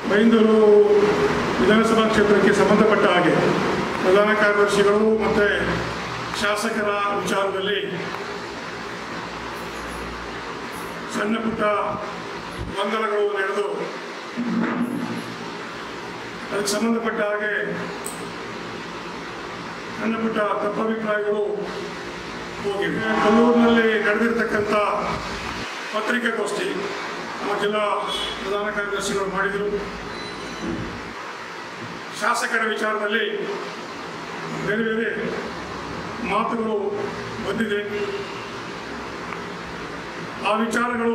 ಬೈಂದೂರು ವಿಧಾನಸಭಾ ಕ್ಷೇತ್ರಕ್ಕೆ ಸಂಬಂಧಪಟ್ಟ ಹಾಗೆ ಪ್ರಧಾನ ಕಾರ್ಯದರ್ಶಿಗಳು ಮತ್ತು ಶಾಸಕರ ವಿಚಾರದಲ್ಲಿ ಸಣ್ಣ ಪುಟ್ಟ ಗೊಂದಲಗಳು ನಡೆದು ಅದಕ್ಕೆ ಸಂಬಂಧಪಟ್ಟ ಹಾಗೆ ಸಣ್ಣ ಪುಟ್ಟ ತಪ್ಪಭಿಪ್ರಾಯಗಳು ಹೋಗಿವೆ ಕಲ್ಲೂರಿನಲ್ಲಿ ನಡೆದಿರ್ತಕ್ಕಂಥ ಪತ್ರಿಕಾಗೋಷ್ಠಿ ನಮ್ಮ ಜಿಲ್ಲಾ ಪ್ರಧಾನ ಕಾರ್ಯದರ್ಶಿಗಳು ಮಾಡಿದರು ಶಾಸಕರ ವಿಚಾರದಲ್ಲಿ ಬೇರೆ ಬೇರೆ ಮಾತುಗಳು ಬಂದಿದೆ ಆ ವಿಚಾರಗಳು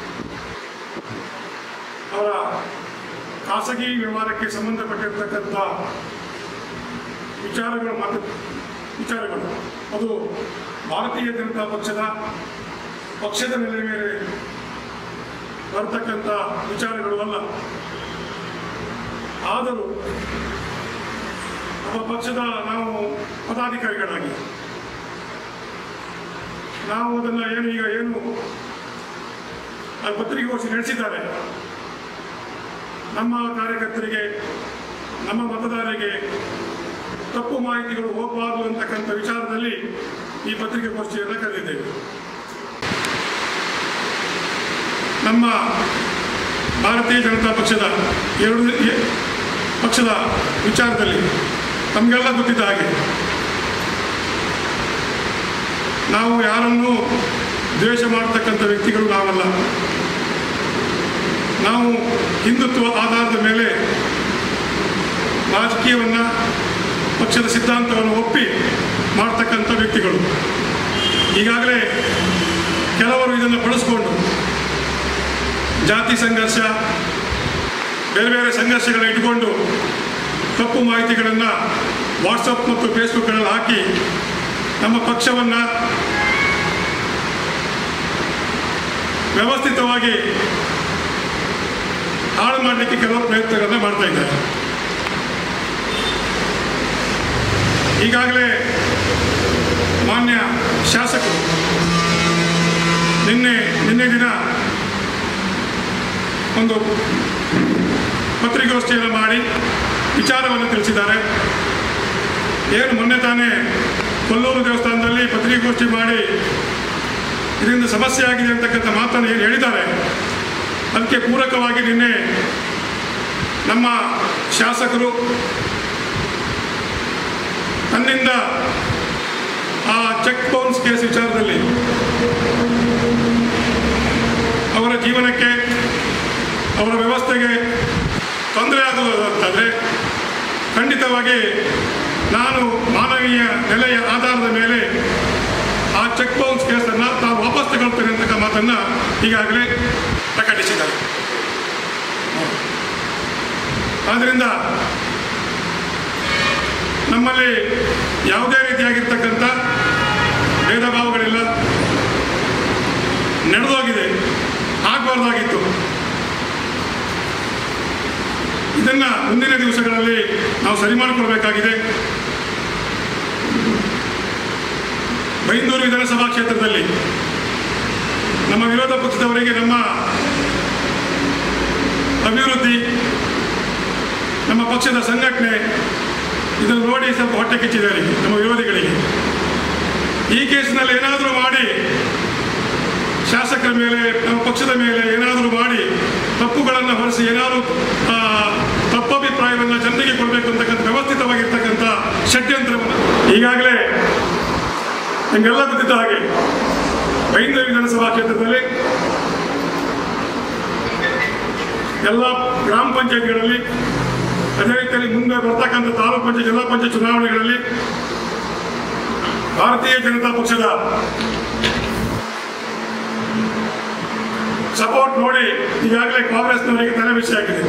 ಅವರ ಖಾಸಗಿ ವ್ಯವಹಾರಕ್ಕೆ ಸಂಬಂಧಪಟ್ಟಿರ್ತಕ್ಕಂಥ ವಿಚಾರಗಳು ಮಾತು ವಿಚಾರಗಳು ಅದು ಭಾರತೀಯ ಜನತಾ ಪಕ್ಷದ ಪಕ್ಷದ ನೆಲೆ ಮೇಲೆ ಬರ್ತಕ್ಕಂಥ ವಿಚಾರಗಳು ಅಲ್ಲ ಆದರೂ ನಮ್ಮ ಪಕ್ಷದ ನಾವು ಪದಾಧಿಕಾರಿಗಳಾಗಿ ನಾವು ಅದನ್ನು ಏನು ಈಗ ಏನು ಆ ಪತ್ರಿಕಾಗೋಷ್ಠಿ ನಡೆಸಿದ್ದಾರೆ ನಮ್ಮ ಕಾರ್ಯಕರ್ತರಿಗೆ ನಮ್ಮ ಮತದಾರರಿಗೆ ತಪ್ಪು ಮಾಹಿತಿಗಳು ಹೋಗಬಾರದು ಅಂತಕ್ಕಂಥ ವಿಚಾರದಲ್ಲಿ ಈ ಪತ್ರಿಕಾಗೋಷ್ಠಿಯನ್ನು ಕರೆದಿದ್ದೇವೆ ನಮ್ಮ ಭಾರತೀಯ ಜನತಾ ಪಕ್ಷದ ಎರಡು ಎ- ಪಕ್ಷದ ವಿಚಾರದಲ್ಲಿ ತಮಗೆಲ್ಲ ಗೊತ್ತಿದ್ದ ಹಾಗೆ ನಾವು ಯಾರನ್ನೂ ದ್ವೇಷ ಮಾಡತಕ್ಕಂಥ ವ್ಯಕ್ತಿಗಳು ನಾವಲ್ಲ ನಾವು ಹಿಂದುತ್ವ ಆಧಾರದ ಮೇಲೆ ರಾಜಕೀಯವನ್ನು ಪಕ್ಷದ ಸಿದ್ಧಾಂತವನ್ನು ಒಪ್ಪಿ ಮಾಡ್ತಕ್ಕಂಥ ವ್ಯಕ್ತಿಗಳು ಈಗಾಗಲೇ ಕೆಲವರು ಇದನ್ನು ಬಳಸ್ಕೊಂಡು ಜಾತಿ ಸಂಘರ್ಷ ಬೇರೆ ಬೇರೆ ಸಂಘರ್ಷಗಳ ಇಟ್ಕೊಂಡು ತಪ್ಪು ಮಾಹಿತಿಗಳನ್ನು ವಾಟ್ಸಪ್ ಮತ್ತು ಫೇಸ್ಬುಕ್ಗಳಲ್ಲಿ ಹಾಕಿ ನಮ್ಮ ಪಕ್ಷವನ್ನು ವ್ಯವಸ್ಥಿತವಾಗಿ ಹಾಳು ಮಾಡಲಿಕ್ಕೆ ಕೆಲವು ಪ್ರಯತ್ನಗಳನ್ನು ಮಾಡ್ತಾ ಇದ್ದಾರೆ ಈಗಾಗಲೇ ಮಾನ್ಯ ಶಾಸಕರು ನಿನ್ನೆ ನಿನ್ನೆ ದಿನ ಒಂದು ಪತ್ರಿಕಾಗೋಷ್ಠಿಯನ್ನು ಮಾಡಿ ವಿಚಾರವನ್ನು ತಿಳಿಸಿದ್ದಾರೆ ಏನು ಮೊನ್ನೆ ತಾನೇ ಕೊಲ್ಲೂರು ದೇವಸ್ಥಾನದಲ್ಲಿ ಪತ್ರಿಕಾಗೋಷ್ಠಿ ಮಾಡಿ ಇದರಿಂದ ಸಮಸ್ಯೆ ಆಗಿದೆ ಅಂತಕ್ಕಂಥ ಮಾತನ್ನು ಏನು ಹೇಳಿದ್ದಾರೆ ಅದಕ್ಕೆ ಪೂರಕವಾಗಿ ನಿನ್ನೆ ನಮ್ಮ ಶಾಸಕರು ತನ್ನಿಂದ ಆ ಚೆಕ್ ಬೌನ್ಸ್ ಕೇಸ್ ವಿಚಾರದಲ್ಲಿ ಅವರ ಜೀವನಕ್ಕೆ ಅವರ ವ್ಯವಸ್ಥೆಗೆ ತೊಂದರೆ ಆಗುವುದಂತಾದರೆ ಖಂಡಿತವಾಗಿ ನಾನು ಮಾನವೀಯ ನೆಲೆಯ ಆಧಾರದ ಮೇಲೆ ಆ ಚೆಕ್ ಬೌನ್ಸ್ ಕೇಸನ್ನು ತಾವು ವಾಪಸ್ ತಗೊಳ್ತೇನೆ ಅಂತಕ್ಕ ಮಾತನ್ನು ಈಗಾಗಲೇ ಪ್ರಕಟಿಸಿದ್ದಾರೆ ಆದ್ದರಿಂದ ನಮ್ಮಲ್ಲಿ ಯಾವುದೇ ರೀತಿಯಾಗಿರ್ತಕ್ಕಂಥ ಭೇದ ಭಾವಗಳಿಲ್ಲ ನಡೆದೋಗಿದೆ ಆಗಬಾರ್ದಾಗಿತ್ತು ಇದನ್ನ ಮುಂದಿನ ದಿವಸಗಳಲ್ಲಿ ನಾವು ಸರಿ ಮಾಡಿಕೊಳ್ಬೇಕಾಗಿದೆ ಬೈಂದೂರು ವಿಧಾನಸಭಾ ಕ್ಷೇತ್ರದಲ್ಲಿ ನಮ್ಮ ವಿರೋಧ ಪಕ್ಷದವರಿಗೆ ನಮ್ಮ ಅಭಿವೃದ್ಧಿ ನಮ್ಮ ಪಕ್ಷದ ಸಂಘಟನೆ ಇದನ್ನು ನೋಡಿ ಸ್ವಲ್ಪ ಹೊಟ್ಟೆ ಕಿಚ್ಚಿದ್ದಾರೆ ನಮ್ಮ ವಿರೋಧಿಗಳಿಗೆ ಈ ಕೇಸಿನಲ್ಲಿ ಏನಾದರೂ ಮಾಡಿ ಶಾಸಕರ ಮೇಲೆ ನಮ್ಮ ಪಕ್ಷದ ಮೇಲೆ ಏನಾದರೂ ಮಾಡಿ ತಪ್ಪುಗಳನ್ನು ಹೊರಿಸಿ ಏನಾದರೂ ಆ, ತಪ್ಪಭಿಪ್ರಾಯವನ್ನು ಜನರಿಗೆ ಕೊಡಬೇಕು ಅಂತಕ್ಕಂಥ ವ್ಯವಸ್ಥಿತವಾಗಿರ್ತಕ್ಕಂಥ ಷಡ್ಯಂತ್ರವನ್ನು ಈಗಾಗಲೇ ನಿಮಗೆಲ್ಲ ಗೊತ್ತಿದ್ದ ಹಾಗೆ ಬೈಂದೂರು ವಿಧಾನಸಭಾ ಕ್ಷೇತ್ರದಲ್ಲಿ ಎಲ್ಲ ಗ್ರಾಮ ಪಂಚಾಯತ್ಗಳಲ್ಲಿ ಅದೇ ರೀತಿಯಲ್ಲಿ ಮುಂದೆ ಬರ್ತಕ್ಕಂಥ ತಾಲೂಕು ಪಂಚಾಯತ್ ಜಿಲ್ಲಾ ಪಂಚಾಯತ್ ಚುನಾವಣೆಗಳಲ್ಲಿ ಭಾರತೀಯ ಜನತಾ ಪಕ್ಷದ ಸಪೋರ್ಟ್ ನೋಡಿ ಈಗಾಗಲೇ ಕಾಂಗ್ರೆಸ್ನವರಿಗೆ ತಲೆ ಬಿಸಿ ಆಗಿದೆ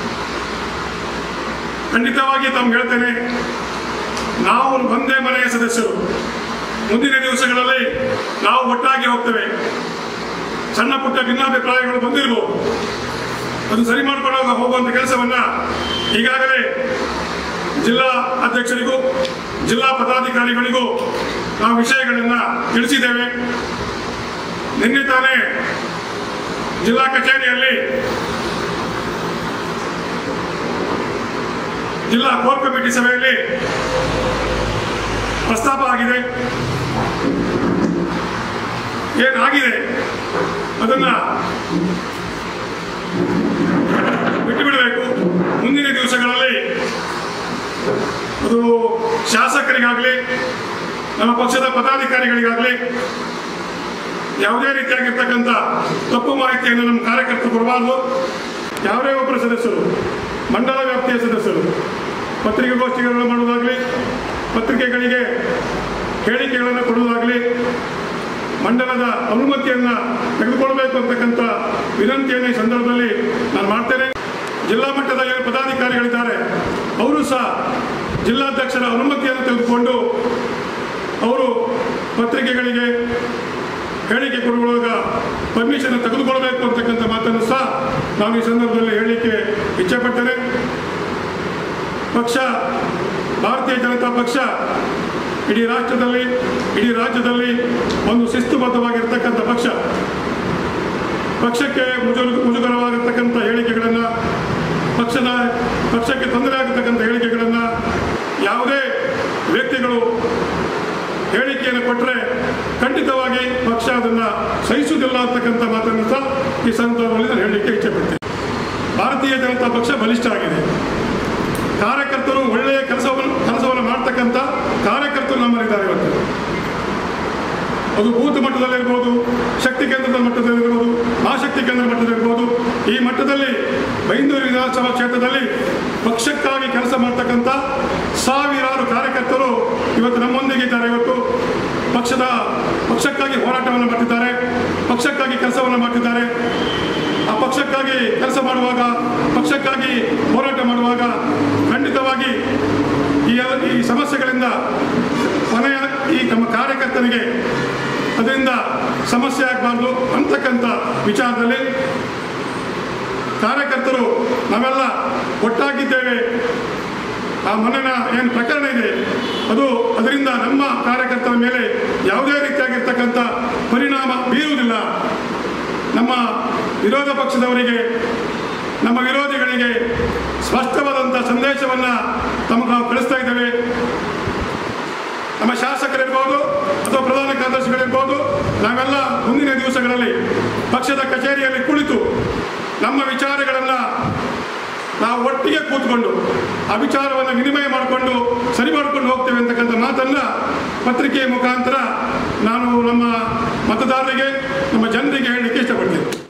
ಖಂಡಿತವಾಗಿ ತಮ್ಗೆ ಹೇಳ್ತೇನೆ ನಾವು ಒಂದೇ ಮನೆಯ ಸದಸ್ಯರು ಮುಂದಿನ ದಿವಸಗಳಲ್ಲಿ ನಾವು ಒಟ್ಟಾಗಿ ಹೋಗ್ತೇವೆ ಸಣ್ಣ ಪುಟ್ಟ ಭಿನ್ನಾಭಿಪ್ರಾಯಗಳು ಬಂದಿರಬಹುದು ಅದು ಸರಿ ಮಾಡಿಕೊಂಡು ಹೋಗುವಂತ ಕೆಲಸವನ್ನ ಈಗಾಗಲೇ ಜಿಲ್ಲಾ ಅಧ್ಯಕ್ಷರಿಗೂ ಜಿಲ್ಲಾ ಪದಾಧಿಕಾರಿಗಳಿಗೂ ನಾವು ವಿಷಯಗಳನ್ನ ತಿಳಿಸಿದ್ದೇವೆ ನಿನ್ನೆ ತಾನೇ ಜಿಲ್ಲಾ ಕಚೇರಿಯಲ್ಲಿ ಜಿಲ್ಲಾ ಕೋರ್ ಕಮಿಟಿ ಸಭೆಯಲ್ಲಿ ಪ್ರಸ್ತಾಪ ಆಗಿದೆ ಏನಾಗಿದೆ ಅದನ್ನ ಬಿಟ್ಟು ಬಿಡಬೇಕು ಮುಂದಿನ ದಿವಸಗಳಲ್ಲಿ ಅದು ಶಾಸಕರಿಗಾಗಲಿ ನಮ್ಮ ಪಕ್ಷದ ಪದಾಧಿಕಾರಿಗಳಿಗಾಗಲಿ ಯಾವುದೇ ರೀತಿಯಾಗಿರ್ತಕ್ಕಂಥ ತಪ್ಪು ಮಾಹಿತಿಯನ್ನು ನಮ್ಮ ಕಾರ್ಯಕರ್ತರು ಕೊಡಬಾರ್ದು ಯಾವುದೇ ಒಬ್ಬರ ಸದಸ್ಯರು ಮಂಡಲ ವ್ಯಾಪ್ತಿಯ ಸದಸ್ಯರು ಪತ್ರಿಕಾಗೋಷ್ಠಿಗಳನ್ನು ಮಾಡುವುದಾಗಲಿ ಪತ್ರಿಕೆಗಳಿಗೆ ಹೇಳಿಕೆಗಳನ್ನು ಕೊಡುವುದಾಗಲಿ ಮಂಡಲದ ಅನುಮತಿಯನ್ನು ತೆಗೆದುಕೊಳ್ಬೇಕು ಅಂತಕ್ಕಂಥ ವಿನಂತಿಯನ್ನು ಈ ಸಂದರ್ಭದಲ್ಲಿ ನಾನು ಮಾಡ್ತೇನೆ ಜಿಲ್ಲಾ ಮಟ್ಟದ ಏನು ಪದಾಧಿಕಾರಿಗಳಿದ್ದಾರೆ ಅವರು ಸಹ ಜಿಲ್ಲಾಧ್ಯಕ್ಷರ ಅನುಮತಿಯನ್ನು ತೆಗೆದುಕೊಂಡು ಅವರು ಪತ್ರಿಕೆಗಳಿಗೆ ಹೇಳಿಕೆ ಕೊಡುವಾಗ ಪರ್ಮಿಷನ್ ತೆಗೆದುಕೊಳ್ಬೇಕು ಅಂತಕ್ಕಂಥ ಮಾತನ್ನು ಸಹ ನಾನು ಈ ಸಂದರ್ಭದಲ್ಲಿ ಹೇಳಲಿಕ್ಕೆ ಇಚ್ಛೆಪಡ್ತೇನೆ ಪಕ್ಷ ಭಾರತೀಯ ಜನತಾ ಪಕ್ಷ ಇಡೀ ರಾಷ್ಟ್ರದಲ್ಲಿ ಇಡೀ ರಾಜ್ಯದಲ್ಲಿ ಒಂದು ಶಿಸ್ತುಬದ್ಧವಾಗಿರ್ತಕ್ಕಂಥ ಪಕ್ಷ ಪಕ್ಷಕ್ಕೆ ಮುಜುಗರ ಮುಜುಗರವಾಗಿರ್ತಕ್ಕಂಥ ಹೇಳಿಕೆಗಳನ್ನು ಪಕ್ಷದ ಪಕ್ಷಕ್ಕೆ ತೊಂದರೆ ಆಗತಕ್ಕಂಥ ಹೇಳಿಕೆಗಳನ್ನು ಯಾವುದೇ ವ್ಯಕ್ತಿಗಳು ಹೇಳಿಕೆಯನ್ನು ಕೊಟ್ಟರೆ ಖಂಡಿತವಾಗಿ ಪಕ್ಷ ಅದನ್ನು ಸಹಿಸುವುದಿಲ್ಲ ಅಂತಕ್ಕಂಥ ಮಾತನ್ನು ಸಹ ಈ ಸಂದರ್ಭದಲ್ಲಿ ನಾನು ಹೇಳಲಿಕ್ಕೆ ಇಚ್ಛೆಪಡ್ತೇನೆ ಭಾರತೀಯ ಜನತಾ ಪಕ್ಷ ಬಲಿಷ್ಠ ಆಗಿದೆ ಕಾರ್ಯಕರ್ತರು ಒಳ್ಳೆಯ ಕೆಲಸವನ್ನು ಕೆಲಸವನ್ನು ಮಾಡ್ತಕ್ಕಂಥ ಕಾರ್ಯಕರ್ತರು ನಮ್ಮಲ್ಲಿದ್ದಾರೆ ಇವತ್ತು ಅದು ಬೂತ್ ಮಟ್ಟದಲ್ಲಿರ್ಬೋದು ಶಕ್ತಿ ಕೇಂದ್ರದ ಮಟ್ಟದಲ್ಲಿರ್ಬೋದು ಮಹಾಶಕ್ತಿ ಕೇಂದ್ರ ಮಟ್ಟದಲ್ಲಿರ್ಬೋದು ಈ ಮಟ್ಟದಲ್ಲಿ ಬೈಂದೂರು ವಿಧಾನಸಭಾ ಕ್ಷೇತ್ರದಲ್ಲಿ ಪಕ್ಷಕ್ಕಾಗಿ ಕೆಲಸ ಮಾಡ್ತಕ್ಕಂಥ ಸಾವಿರಾರು ಕಾರ್ಯಕರ್ತರು ಇವತ್ತು ನಮ್ಮೊಂದಿಗೆ ಇದ್ದಾರೆ ಇವತ್ತು ಪಕ್ಷದ ಪಕ್ಷಕ್ಕಾಗಿ ಹೋರಾಟವನ್ನು ಮಾಡ್ತಿದ್ದಾರೆ ಪಕ್ಷಕ್ಕಾಗಿ ಕೆಲಸವನ್ನು ಮಾಡ್ತಿದ್ದಾರೆ ಆ ಪಕ್ಷಕ್ಕಾಗಿ ಕೆಲಸ ಮಾಡುವಾಗ ಪಕ್ಷಕ್ಕಾಗಿ ಹೋರಾಟ ಮಾಡುವಾಗ ಖಂಡಿತವಾಗಿ ಈ ಎಲ್ಲ- ಈ ಸಮಸ್ಯೆಗಳಿಂದ ಕೊನೆಯ ಈ ನಮ್ಮ ಕಾರ್ಯಕರ್ತನಿಗೆ ಅದರಿಂದ ಸಮಸ್ಯೆ ಆಗಬಾರ್ದು ಅಂತಕ್ಕಂಥ ವಿಚಾರದಲ್ಲಿ ಕಾರ್ಯಕರ್ತರು ನಾವೆಲ್ಲ ಒಟ್ಟಾಗಿದ್ದೇವೆ ಆ ಮನೆಯ ಏನು ಪ್ರಕರಣ ಇದೆ ಅದು ಅದರಿಂದ ನಮ್ಮ ಕಾರ್ಯಕರ್ತರ ಮೇಲೆ ಯಾವುದೇ ರೀತಿಯಾಗಿರ್ತಕ್ಕಂಥ ಪರಿಣಾಮ ಬೀರುವುದಿಲ್ಲ ನಮ್ಮ ವಿರೋಧ ಪಕ್ಷದವರಿಗೆ ನಮ್ಮ ವಿರೋಧಿಗಳಿಗೆ ಸ್ಪಷ್ಟವಾದಂಥ ಸಂದೇಶವನ್ನು ತಮಗೆ ನಾವು ಕಳಿಸ್ತಾ ಇದ್ದೇವೆ ನಮ್ಮ ಶಾಸಕರಿರ್ಬೋದು ಅಥವಾ ಪ್ರಧಾನ ಕಾರ್ಯದರ್ಶಿಗಳಿರ್ಬೋದು ನಾವೆಲ್ಲ ಮುಂದಿನ ದಿವಸಗಳಲ್ಲಿ ಪಕ್ಷದ ಕಚೇರಿಯಲ್ಲಿ ಕುಳಿತು ನಮ್ಮ ವಿಚಾರಗಳನ್ನು ನಾವು ಒಟ್ಟಿಗೆ ಕೂತ್ಕೊಂಡು ಆ ವಿಚಾರವನ್ನು ವಿನಿಮಯ ಮಾಡಿಕೊಂಡು ಸರಿ ಮಾಡಿಕೊಂಡು ಹೋಗ್ತೇವೆ ಅಂತಕ್ಕಂಥ ಮಾತನ್ನು ಪತ್ರಿಕೆಯ ಮುಖಾಂತರ ನಾನು ನಮ್ಮ ಮತದಾರರಿಗೆ ನಮ್ಮ ಜನರಿಗೆ ಹೇಳಲಿಕ್ಕೆ ಇಷ್ಟಪಡ್ತೇನೆ